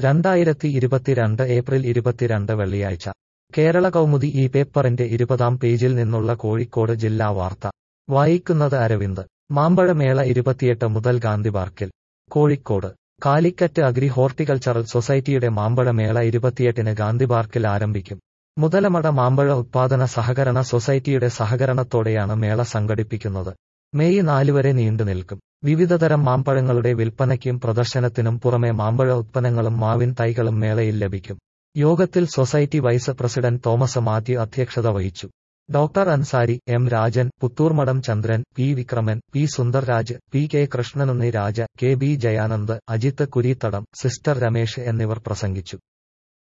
രണ്ടായിരത്തി ഇരുപത്തിരണ്ട് ഏപ്രിൽ ഇരുപത്തിരണ്ട് വെള്ളിയാഴ്ച കേരള കൗമുദി ഈ പേപ്പറിന്റെ ഇരുപതാം പേജിൽ നിന്നുള്ള കോഴിക്കോട് ജില്ലാ വാർത്ത വായിക്കുന്നത് അരവിന്ദ് മാമ്പഴമേള ഇരുപത്തിയെട്ട് മുതൽ ഗാന്ധി പാർക്കിൽ കോഴിക്കോട് കാലിക്കറ്റ് അഗ്രി ഹോർട്ടിക്കൾച്ചറൽ സൊസൈറ്റിയുടെ മാമ്പഴമേള ഇരുപത്തിയെട്ടിന് ഗാന്ധി പാർക്കിൽ ആരംഭിക്കും മുതലമട മാമ്പഴ ഉത്പാദന സഹകരണ സൊസൈറ്റിയുടെ സഹകരണത്തോടെയാണ് മേള സംഘടിപ്പിക്കുന്നത് മെയ് നാല് വരെ നീണ്ടുനിൽക്കും വിവിധതരം മാമ്പഴങ്ങളുടെ വിൽപ്പനയ്ക്കും പ്രദർശനത്തിനും പുറമെ മാമ്പഴ ഉത്പന്നങ്ങളും മാവിൻ തൈകളും മേളയിൽ ലഭിക്കും യോഗത്തിൽ society vice president Thomas Mathew അധ്യക്ഷത വഹിച്ചു doctor Ansari M Rajan Puthoormadham Chandran P Vikraman P Sundarraj P K Krishnanunni Raja K B Jayanand Ajith Kureethadam sister Ramesh എന്നിവർ പ്രസംഗിച്ചു